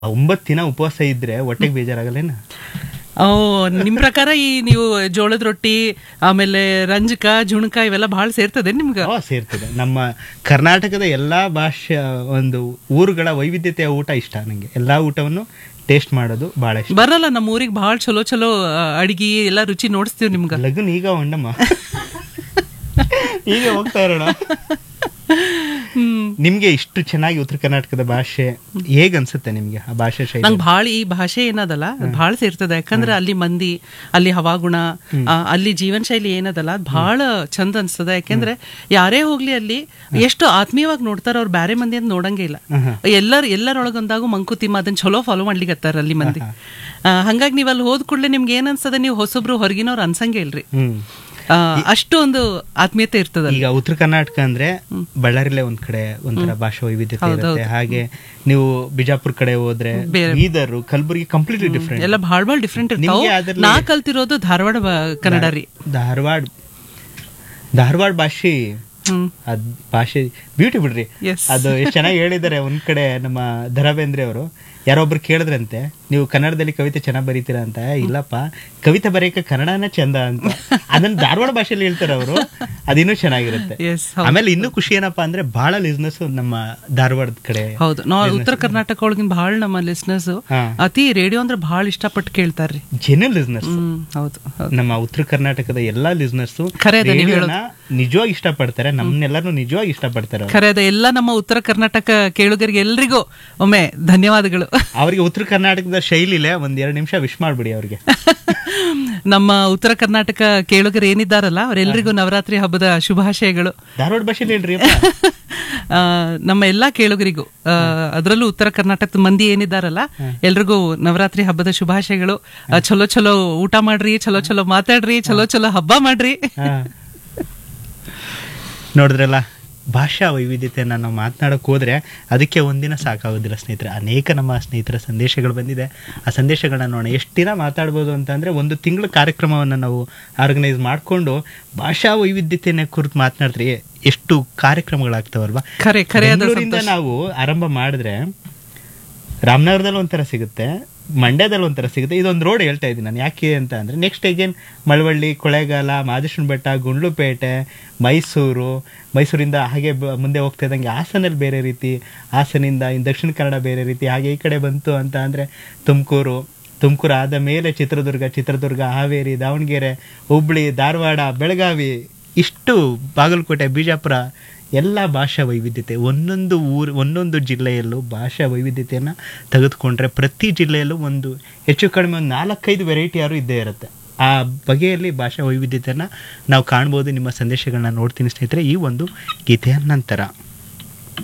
ಒಂಬತ್ತು ದಿನ ಉಪವಾಸ ಇದ್ರೆ ಹೊಟ್ಟೆಗೆ ಬೇಜಾರಾಗಲ್ಲೇನ ಓ ನಿಮ್ ಪ್ರಕಾರ ಈ ನೀವು ಜೋಳದ ರೊಟ್ಟಿ ಆಮೇಲೆ ರಂಜಕ ಜುಣಕ ಇವೆಲ್ಲ ಬಹಳ ಸೇರ್ತದೆ ನಿಮ್ಗ ಅವ ಸೇರ್ತದೆ ನಮ್ಮ ಕರ್ನಾಟಕದ ಎಲ್ಲಾ ಭಾಷೆ ಒಂದು ಊರುಗಳ ವೈವಿಧ್ಯತೆಯ ಊಟ ಇಷ್ಟ ನಂಗೆ ಎಲ್ಲಾ ಊಟವನ್ನು ಟೇಸ್ಟ್ ಮಾಡೋದು ಬಹಳ ಇಷ್ಟ ಬರಲ್ಲ ನಮ್ಮ ಊರಿಗೆ ಬಹಳ ಚಲೋ ಚಲೋ ಆ, ಅಡಿಗೆ ಎಲ್ಲ ರುಚಿ ನೋಡಿಸ್ತೀವಿ ನಿಮ್ಗ ಲಗ್ನ ಈಗ ಹೊಂಡಮ್ಮ ಈಗ ಹೋಗ್ತಾ ಇರೋಣ ಹ್ಮ್ ನಿಮ್ಗೆ ಇಷ್ಟು ಚೆನ್ನಾಗಿ ಉತ್ತರ ಕರ್ನಾಟಕದ ಭಾಷೆ ಹೇಗ್ ಅನ್ಸುತ್ತೆ ನಿಮ್ಗೆ ಆ ಭಾಷೆ ಶೈಲಿ ನಂಗೆ ಭಾಳ ಈ ಭಾಷೆ ಏನದಲ್ಲ ಭಾಳ ಸೇರ್ತದೆ ಯಾಕಂದ್ರೆ ಅಲ್ಲಿ ಮಂದಿ ಅಲ್ಲಿ ಹವಾಗುಣ ಆ, ಅಲ್ಲಿ ಜೀವನ ಶೈಲಿ ಏನದಲ್ಲ ಅದು ಭಾಳ ಚಂದ ಅನ್ಸ್ತದೆ ಯಾಕೆಂದ್ರೆ ಯಾರೇ ಹೋಗ್ಲಿ ಅಲ್ಲಿ ಎಷ್ಟು ಆತ್ಮೀಯವಾಗಿ ನೋಡ್ತಾರ ಅವ್ರು ಬ್ಯಾರೆ ಮಂದಿ ಅಂತ ನೋಡಂಗೇ ಇಲ್ಲ ಎಲ್ಲರ ಎಲ್ಲರೊಳಗೊಂದಾಗೂ ಮಂಕುತಿಮ್ಮ ಅದನ್ನ ಚಲೋ ಫಾಲೋ ಮಾಡ್ಲಿಕತ್ತಾರ ಅಲ್ಲಿ ಮಂದಿ ಆ, ಹಂಗಾಗಿ ನೀವು ಅಲ್ಲಿ ಹೋದ್ ಕೂಡಲೇ ನಿಮ್ಗೆ ಏನ್ ಅನ್ಸ್ತದೆ ನೀವು ಹೊಸಬ್ರು ಹೊರಗಿನವ್ರು ಅನ್ಸಂಗೇ ಇಲ್ರಿ ಹ್ಮ್ ಆ, ಅಷ್ಟು ಒಂದು ಆತ್ಮೀಯತೆ ಇರ್ತದ ಈಗ ಉತ್ತರ ಕರ್ನಾಟಕ ಅಂದ್ರೆ ಬಳ್ಳಾರಿಲೇ ಒಂದ್ ಕಡೆ ಒಂಥರ ಭಾಷಾ ವೈವಿಧ್ಯತೆ ಇರುತ್ತೆ ಹಾಗೆ ನೀವು ಬಿಜಾಪುರ ಕಡೆ ಹೋದ್ರೆ ಬೀದರ್ ಕಲಬುರಗಿ ಕಂಪ್ಲೀಟ್ಲಿ ಡಿಫ್ರೆಂಟ್ ಎಲ್ಲ ಭಾಳ ಭಾಳ ಡಿಫ್ರೆಂಟ್ ಇರ್ತಾವ ನಿಮ್ಗೆ ಅದ್ರಲ್ಲಿ- ನಾ ಕಲ್ತಿರೋದು ಧಾರವಾಡ ಬ- ಕನ್ನಡ ರೀ ಧಾರವಾಡ ಧಾರವಾಡ ಭಾಷೆ ಹ್ಮ್ ಅದ್ ಭಾಷೆ ಬ್ಯೂಟಿ ಬಿಡ್ರಿ Yes. ಅದು ಎಷ್ಟು ಚೆನ್ನಾಗಿ ಹೇಳಿದ್ದಾರೆ ಒಂದ್ ಕಡೆ ನಮ್ಮ ದ ಬೇಂದ್ರೆ ಅವರು ಯಾರೊಬ್ರು ಕೇಳಿದ್ರಂತೆ ನೀವು ಕನ್ನಡದಲ್ಲಿ ಕವಿತೆ ಚೆನ್ನಾಗಿ ಬರೀತೀರಾ ಅಂತ ಇಲ್ಲಪ್ಪ ಕವಿತೆ ಬರೆಯಕ್ಕೆ ಕನ್ನಡನೇ ಚಂದ ಅಂತ ಅದನ್ನ ಧಾರವಾಡ ಭಾಷೆಯಲ್ಲಿ ಹೇಳ್ತಾರೆ ಅವರು ಅದಿನ್ನೂ ಚೆನ್ನಾಗಿರುತ್ತೆ ಎಸ್ ಆಮೇಲೆ ಇನ್ನೂ ಖುಷಿ ಏನಪ್ಪಾ ಅಂದ್ರೆ ಬಹಳ ಲಿಸ್ನೆಸ್ ನಮ್ಮ ಧಾರವಾಡದ ಕಡೆ ಹೌದು ನಾವು ಉತ್ತರ ಕರ್ನಾಟಕ ಒಳಗಿನ ಬಹಳ ನಮ್ಮ ಲಿಸ್ನರ್ಸ್ ಹಾ. ಅತಿ ರೇಡಿಯೋ ಅಂದ್ರೆ ಬಹಳ ಇಷ್ಟಪಟ್ಟು ಕೇಳ್ತಾರ್ರಿ ಜೆನ್ಯನ್ ಲಿಸ್ನರ್ಸ್ ಹ್ಮ್ ಹೌದು ಹೌದು ನಮ್ಮ ಉತ್ತರ ಕರ್ನಾಟಕದ ಎಲ್ಲಾ ಲಿಸ್ನರ್ಸ್ ಖರೆ ಅದ ನೀವ್ ಹೇಳೋದು. ನಿಜವಾಗಿ ಇಷ್ಟಪಡ್ತಾರೆ ನಮ್ಮನ್ನೆಲ್ಲರೂ ನಿಜವಾಗಿ ಇಷ್ಟಪಡ್ತಾರೆ ಅವ್ರು. ಖರೆ ಅದ ಎಲ್ಲ ನಮ್ಮ ಉತ್ತರ ಕರ್ನಾಟಕ ಕೇಳುಗರಿಗೆ ಎಲ್ರಿಗೂ ಒಮ್ಮೆ ಧನ್ಯವಾದಗಳು ಅವ್ರಿಗೆ ಉತ್ತರ ಕರ್ನಾಟಕದ ಶೈಲಿಲೆ ಒಂದ್ ಎರಡು ನಿಮಿಷ ವಿಶ್ ಮಾಡ್ಬಿಡಿ ಅವ್ರಿಗೆ ನಮ್ಮ ಉತ್ತರ ಕರ್ನಾಟಕ ಕೇಳುಗರು ಏನಿದ್ದಾರಲ್ಲ ಅವರೆಲ್ಲರಿಗೂ ನವರಾತ್ರಿ ಹಬ್ಬದ ಶುಭಾಶಯಗಳು ಧಾರವಾಡ ಭಾಷೆಲಿ ಹೇಳ್ರಿ ಅಪ್ಪ. ಆ, ನಮ್ಮ ಎಲ್ಲಾ ಕೇಳುಗರಿಗೂ ಆ, ಅದರಲ್ಲೂ ಉತ್ತರ ಕರ್ನಾಟಕದ ಮಂದಿ ಏನಿದ್ದಾರಲ್ಲ ಎಲ್ರಿಗೂ ನವರಾತ್ರಿ ಹಬ್ಬದ ಶುಭಾಶಯಗಳು ಆ, ಚಲೋ ಚಲೋ ಊಟ ಮಾಡ್ರಿ ಚಲೋ ಚಲೋ ಮಾತಾಡ್ರಿ ಚಲೋ ಚಲೋ ಹಬ್ಬ ಮಾಡ್ರಿ ಹಾ. ನೋಡಿದ್ರಲ್ಲ ಭಾಷಾ ವೈವಿಧ್ಯತೆಯನ್ನು ನಾವು ಮಾತನಾಡಕ್ ಹೋದ್ರೆ ಅದಕ್ಕೆ ಒಂದಿನ ಸಾಕಾಗೋದಿಲ್ಲ ಸ್ನೇಹಿತರೆ ಅನೇಕ ನಮ್ಮ ಸ್ನೇಹಿತರ ಸಂದೇಶಗಳು ಬಂದಿದೆ ಆ ಸಂದೇಶಗಳನ್ನ ನೋಡೋಣ ಎಷ್ಟು ದಿನ ಮಾತಾಡ್ಬೋದು ಅಂತಂದ್ರೆ ಒಂದು ತಿಂಗಳ ಕಾರ್ಯಕ್ರಮವನ್ನು ನಾವು ಆರ್ಗನೈಸ್ ಮಾಡಿಕೊಂಡು ಭಾಷಾ ವೈವಿಧ್ಯತೆಯ ಕುರಿತು ಮಾತನಾಡಿದ್ರೆ ಎಷ್ಟು ಕಾರ್ಯಕ್ರಮಗಳಾಗ್ತಾವಲ್ವಾ ಖರೆ ಖರೆ ಅದ ಬೆಂಗಳೂರಿಂದ ನಾವು ಆರಂಭ ಮಾಡಿದ್ರೆ ರಾಮನಗರದಲ್ಲಿ ಒಂಥರ ಸಿಗುತ್ತೆ ಮಂಡ್ಯದಲ್ಲಿ ಒಂಥರ ಸಿಗುತ್ತೆ ಇದೊಂದು ರೋಡ್ ಹೇಳ್ತಾ ಇದ್ದೀನಿ ನಾನು ಯಾಕೆ ಅಂತ ಅಂದ್ರೆ ನೆಕ್ಸ್ಟ್ ಅಗೇನ್ ಮಳವಳ್ಳಿ ಕೊಳ್ಳೇಗಾಲ ಮಾದೇಶ್ವರ ಬೆಟ್ಟ ಗುಂಡ್ಲುಪೇಟೆ ಮೈಸೂರು ಮೈಸೂರಿಂದ ಹಾಗೆ ಬ- ಮುಂದೆ ಹೋಗ್ತಾ ಇದ್ದಂಗೆ ಹಾಸನಲ್ಲಿ ಬೇರೆ ರೀತಿ ಹಾಸನಿಂದ ಇನ್ನು ದಕ್ಷಿಣ ಕನ್ನಡ ಬೇರೆ ರೀತಿ ಹಾಗೆ ಈ ಕಡೆ ಬಂತು ಅಂತ ಅಂದ್ರೆ ತುಮಕೂರು ತುಮಕೂರು ಆದ ಮೇಲೆ ಚಿತ್ರದುರ್ಗ ಚಿತ್ರದುರ್ಗ ಹಾವೇರಿ ದಾವಣಗೆರೆ ಹುಬ್ಳಿ ಧಾರವಾಡ ಬೆಳಗಾವಿ ಇಷ್ಟು ಬಾಗಲಕೋಟೆ ಬಿಜಾಪುರ ಎಲ್ಲ ಭಾಷಾ ವೈವಿಧ್ಯತೆ ಒಂದೊಂದು ಊರು ಒಂದೊಂದು ಜಿಲ್ಲೆಯಲ್ಲೂ ಭಾಷಾ ವೈವಿಧ್ಯತೆಯನ್ನು ತೆಗೆದುಕೊಂಡ್ರೆ ಪ್ರತಿ ಜಿಲ್ಲೆಯಲ್ಲೂ ಒಂದು ಹೆಚ್ಚು ಕಡಿಮೆ ಒಂದು ನಾಲ್ಕೈದು ವೆರೈಟಿ ಯಾರು ಇದ್ದೇ ಇರುತ್ತೆ ಆ ಬಗೆಯಲ್ಲಿ ಭಾಷಾ ವೈವಿಧ್ಯತೆಯನ್ನು ನಾವು ಕಾಣ್ಬೋದು ನಿಮ್ಮ ಸಂದೇಶಗಳನ್ನ ನೋಡ್ತೀನಿ ಸ್ನೇಹಿತರೆ ಈ ಒಂದು ಗೀತೆಯ ನಂತರ